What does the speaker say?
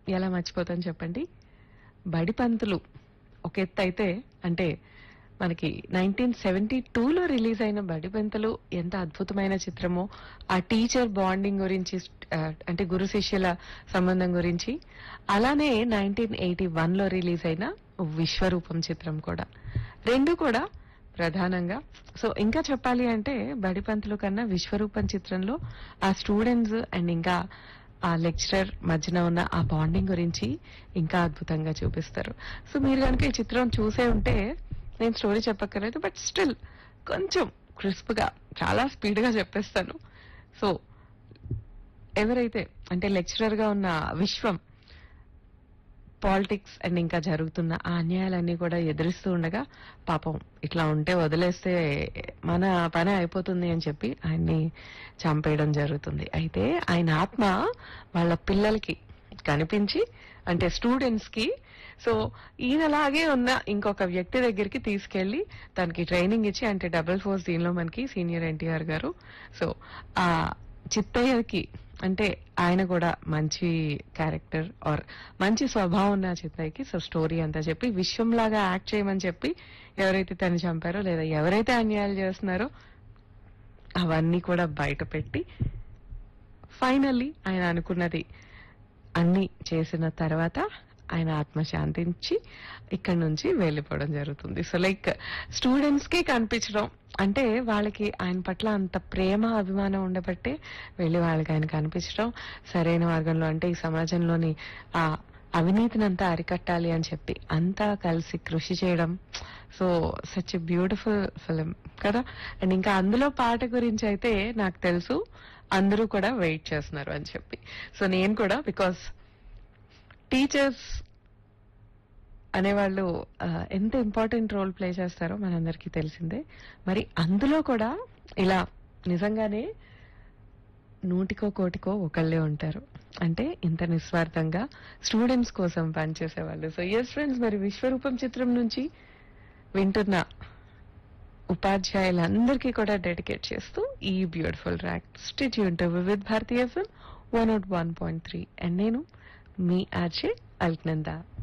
ఎలా మర్చిపోతాను చెప్పండి బడిపంతులు ఒక ఎత్తు అయితే అంటే మనకి నైన్టీన్ సెవెంటీ టూలో రిలీజ్ అయిన బడిపంతులు ఎంత అద్భుతమైన చిత్రమో ఆ టీచర్ బాండింగ్ గురించి ఆ, అంటే గురు శిష్యుల సంబంధం గురించి అలానే నైన్టీన్ ఎయిటీ వన్లో రిలీజ్ అయిన విశ్వరూపం చిత్రం కూడా రెండు కూడా ప్రధానంగా సో ఇంకా చెప్పాలి అంటే బడిపంతులు కన్నా విశ్వరూపం చిత్రంలో ఆ స్టూడెంట్స్ అండ్ ఇంకా ఆ లెక్చరర్ మధ్యన ఉన్న ఆ బాండింగ్ గురించి ఇంకా అద్భుతంగా చూపిస్తారు సో మీరు కనుక ఈ చిత్రం చూసే ఉంటే నేను స్టోరీ చెప్పక్కర్లేదు బట్ స్టిల్ కొంచెం క్రిస్ప్ గా చాలా స్పీడ్ గా చెప్పేస్తాను సో ఎవరైతే అంటే లెక్చరర్ గా ఉన్న విశ్వం పాలిటిక్స్ అండ్ ఇంకా జరుగుతున్న ఆ అన్యాయాలన్నీ కూడా ఎదురిస్తూ ఉండగా పాపం ఇట్లా ఉంటే వదిలేస్తే మన పని అయిపోతుంది అని చెప్పి ఆయన్ని చంపేయడం జరుగుతుంది అయితే ఆయన ఆత్మ వాళ్ళ పిల్లలకి కనిపించి అంటే స్టూడెంట్స్ కి సో ఈయనలాగే ఉన్న ఇంకొక వ్యక్తి దగ్గరికి తీసుకెళ్లి తనకి ట్రైనింగ్ ఇచ్చి అంటే డబుల్ ఫోర్స్ దీనిలో మనకి సీనియర్ ఎన్టీఆర్ గారు సో ఆ చిత్తయ్యకి అంటే ఆయన కూడా మంచి క్యారెక్టర్ ఆర్ మంచి స్వభావం ఉన్న చిత్తయ్యకి సో స్టోరీ అంతా చెప్పి విశ్వంలాగా యాక్ట్ చేయమని చెప్పి ఎవరైతే తను చంపారో లేదా ఎవరైతే అన్యాయాలు చేస్తున్నారో అవన్నీ కూడా బయట పెట్టి ఫైనల్లీ ఆయన అనుకున్నది అన్ని చేసిన తర్వాత ఆయన ఆత్మ శాంతించి ఇక్కడ నుంచి వెళ్ళిపోవడం జరుగుతుంది సో లైక్ స్టూడెంట్స్ కి కనిపించడం అంటే వాళ్ళకి ఆయన పట్ల అంత ప్రేమ అభిమానం ఉండబట్టే వెళ్ళి వాళ్ళకి ఆయన కనిపించడం సరైన మార్గంలో అంటే ఈ సమాజంలోని ఆ అవినీతిని అంతా అరికట్టాలి అని చెప్పి అంతా కలిసి కృషి చేయడం so such a beautiful film కదా అండ్ ఇంకా అందులో పాట గురించి అయితే నాకు తెలుసు అందరూ కూడా వెయిట్ చేస్తున్నారు అని చెప్పి సో నేను కూడా బికాస్ టీచర్స్ అనేవాళ్ళు ఆ, ఎంత ఇంపార్టెంట్ రోల్ ప్లే చేస్తారో మనందరికీ తెలిసిందే మరి అందులో కూడా ఇలా నిజంగానే నూటికో కోటికో ఒకళ్ళే ఉంటారు అంటే ఇంత నిస్వార్థంగా స్టూడెంట్స్ కోసం పనిచేసే వాళ్ళు సో ఎస్ ఫ్రెండ్స్ మరి విశ్వరూపం చిత్రం నుంచి వింటున్న ఉపాధ్యాయులందరికీ కూడా డెడికేట్ చేస్తూ ఈ బ్యూటిఫుల్ ర్యాక్ స్టిచ్ ఉంటుంది with Bharatiya FM one out one point three and నేను మీ ఆర్జే అల్క్నందా